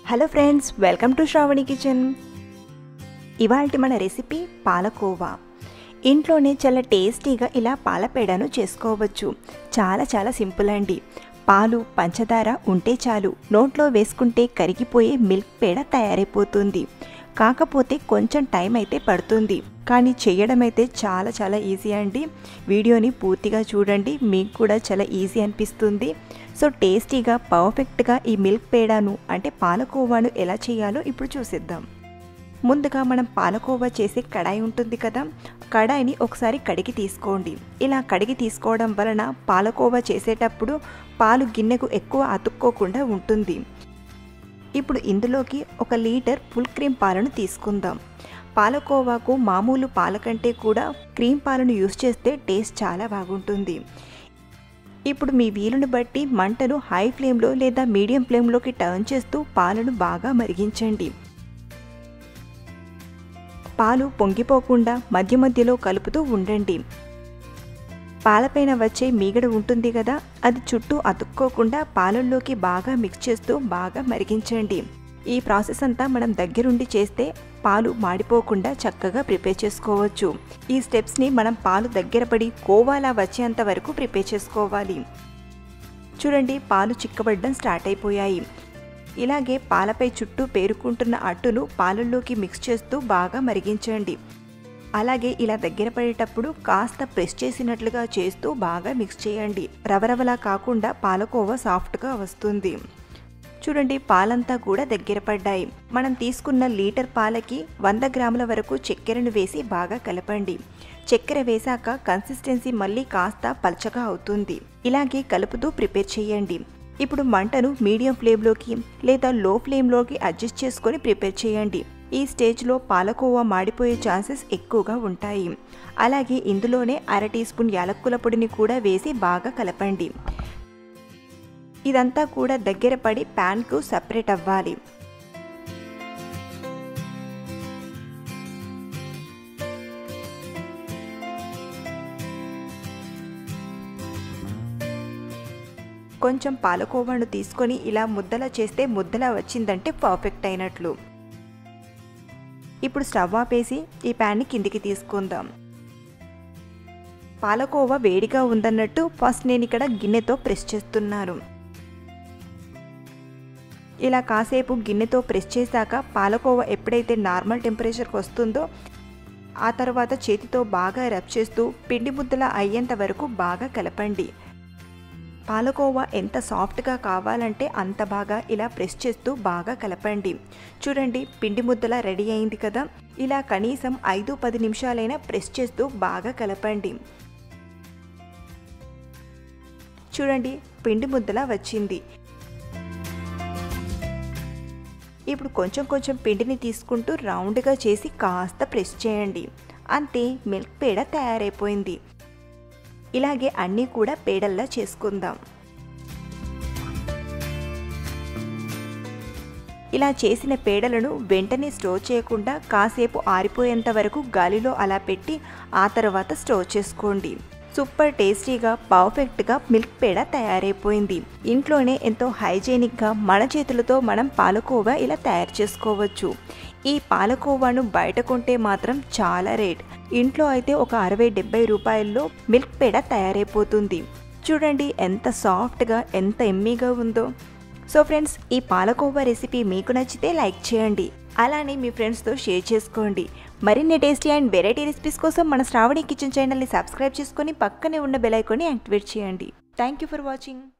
hello friends welcome to Shravani kitchen ఇవాళ మన recipe palkova ఇంట్లోనే చాలా టేస్టీగా ఇలా పాలపేడను చేసుకోవచ్చు చాలా చాలా సింపుల్ అండి పాలు పంచదార ఉంటే చాలు నోట్లో వేసుకుంటే కరిగిపోయే మిల్క్ పేడ తయారైపోతుంది కాకపోతే కొంచెం టైం అయితే పడుతుంది కానీ చేయడం అయితే చాలా చాలా ఈజీ అండి వీడియోని పూర్తిగా చూడండి మీకు కూడా చాలా ఈజీ అనిపిస్తుంది సో టేస్టీగా పర్ఫెక్ట్గా ఈ మిల్క్ పేడాను అంటే పాలకోవాను ఎలా చేయాలో ఇప్పుడు చూసిద్దాం ముందుగా మనం పాలకోవా చేసే కడాయి ఉంటుంది కదా కడాయిని ఒకసారి కడిగి తీసుకోండి ఇలా కడిగి తీసుకోవడం వలన పాలకోవా చేసేటప్పుడు పాలు గిన్నెకు ఎక్కువ అతుక్కోకుండా ఉంటుంది ఇప్పుడు ఇందులోకి ఒక లీటర్ ఫుల్ క్రీమ్ పాలను తీసుకుందాం పాలకోవాకు మామూలు పాల కంటే కూడా క్రీమ్ పాలను యూస్ చేస్తే టేస్ట్ చాలా బాగుంటుంది ఇప్పుడు మీ వీలును బట్టి మంటను హై ఫ్లేమ్లో లేదా మీడియం ఫ్లేమ్లోకి టర్న్ చేస్తూ పాలను బాగా మరిగించండి పాలు పొంగిపోకుండా మధ్య మధ్యలో కలుపుతూ ఉండండి పాలపైన వచ్చే మీగడ ఉంటుంది కదా అది చుట్టూ అతుక్కోకుండా పాలల్లోకి బాగా మిక్స్ చేస్తూ బాగా మరిగించండి ఈ ప్రాసెస్ అంతా మనం దగ్గరుండి చేస్తే పాలు మాడిపోకుండా చక్కగా ప్రిపేర్ చేసుకోవచ్చు ఈ స్టెప్స్ని మనం పాలు దగ్గర పడి కోవాలా వచ్చేంత వరకు ప్రిపేర్ చేసుకోవాలి చూడండి పాలు చిక్కబడడం స్టార్ట్ అయిపోయాయి ఇలాగే పాలపై చుట్టూ పేరుకుంటున్న అట్టును పాలల్లోకి మిక్స్ చేస్తూ బాగా మరిగించండి అలాగే ఇలా దగ్గర పడేటప్పుడు కాస్త ప్రెస్ చేసినట్లుగా చేస్తూ బాగా మిక్స్ చేయండి రవరవలా కాకుండా పాలకోవ సాఫ్ట్గా వస్తుంది చూడండి పాలంతా కూడా దగ్గర పడ్డాయి మనం తీసుకున్న లీటర్ పాలకి వంద గ్రాముల వరకు చక్కెరను వేసి బాగా కలపండి చక్కెర వేశాక కన్సిస్టెన్సీ మళ్ళీ కాస్త పల్చగా అవుతుంది ఇలాగే కలుపుతూ ప్రిపేర్ చేయండి ఇప్పుడు మంటను మీడియం ఫ్లేమ్లోకి లేదా లో ఫ్లేమ్లోకి అడ్జస్ట్ చేసుకొని ప్రిపేర్ చేయండి ఈ స్టేజ్లో పాలకోవా మాడిపోయే ఛాన్సెస్ ఎక్కువగా ఉంటాయి అలాగే ఇందులోనే అర టీ స్పూన్ యాలక్కుల పొడిని కూడా వేసి బాగా కలపండి ఇదంతా కూడా దగ్గర పడి ప్యాన్కు సపరేట్ అవ్వాలి కొంచెం పాలకోవాను తీసుకొని ఇలా ముద్దలా చేస్తే ముద్దలా వచ్చిందంటే పర్ఫెక్ట్ అయినట్లు ఇప్పుడు స్టవ్ ఆపేసి ఈ ప్యాన్ని కిందికి తీసుకుందాం పాలకోవా వేడిగా ఉందన్నట్టు ఫస్ట్ నేను ఇక్కడ గిన్నెతో ప్రెస్ చేస్తున్నాను ఇలా కాసేపు గిన్నెతో ప్రెస్ చేశాక పాలకోవా ఎప్పుడైతే నార్మల్ టెంపరేచర్కి వస్తుందో ఆ తర్వాత చేతితో బాగా రబ్ చేస్తూ పిండి ముద్దలా అయ్యేంత వరకు బాగా కలపండి పాలకోవా ఎంత సాఫ్ట్గా కావాలంటే అంత బాగా ఇలా ప్రెస్ చేస్తూ బాగా కలపండి చూడండి పిండి ముద్దలా రెడీ అయింది కదా ఇలా కనీసం ఐదు పది నిమిషాలైనా ప్రెస్ చేస్తూ బాగా కలపండి చూడండి పిండి ముద్దలా వచ్చింది ఇప్పుడు కొంచెం కొంచెం పిండిని తీసుకుంటూ రౌండ్గా చేసి కాస్త ప్రెస్ చేయండి అంతే మిల్క్ పేడ తయారైపోయింది ఇలాగే అన్నీ కూడా పేడల్లా చేసుకుందాం ఇలా చేసిన పేడలను వెంటనే స్టోర్ చేయకుండా కాసేపు ఆరిపోయేంత వరకు గాలిలో అలా పెట్టి ఆ తర్వాత స్టోర్ చేసుకోండి సూపర్ టేస్టీగా పర్ఫెక్ట్గా మిల్క్ పేడ తయారైపోయింది ఇంట్లోనే ఎంతో హైజీనిక్గా మన చేతులతో మనం పాలకోవా ఇలా తయారు చేసుకోవచ్చు ఈ పాలకోవాను బయట కొంటే మాత్రం చాలా రేట్ ఇంట్లో అయితే ఒక అరవై డెబ్బై రూపాయల్లో మిల్క్ పేడ తయారైపోతుంది చూడండి ఎంత సాఫ్ట్గా ఎంత ఎమ్మీగా ఉందో సో ఫ్రెండ్స్ ఈ పాలకోవా రెసిపీ మీకు నచ్చితే లైక్ చేయండి అలానే మీ ఫ్రెండ్స్తో షేర్ చేసుకోండి మరిన్ని టేస్టీ అండ్ వెరైటీ రెసిపీస్ కోసం మన శ్రావణి కిచెన్ ఛానల్ని సబ్స్క్రైబ్ చేసుకొని పక్కనే ఉన్న బెల్ ఐకాన్ని యాక్టివేట్ చేయండి థ్యాంక్ యూ ఫర్ వాచింగ్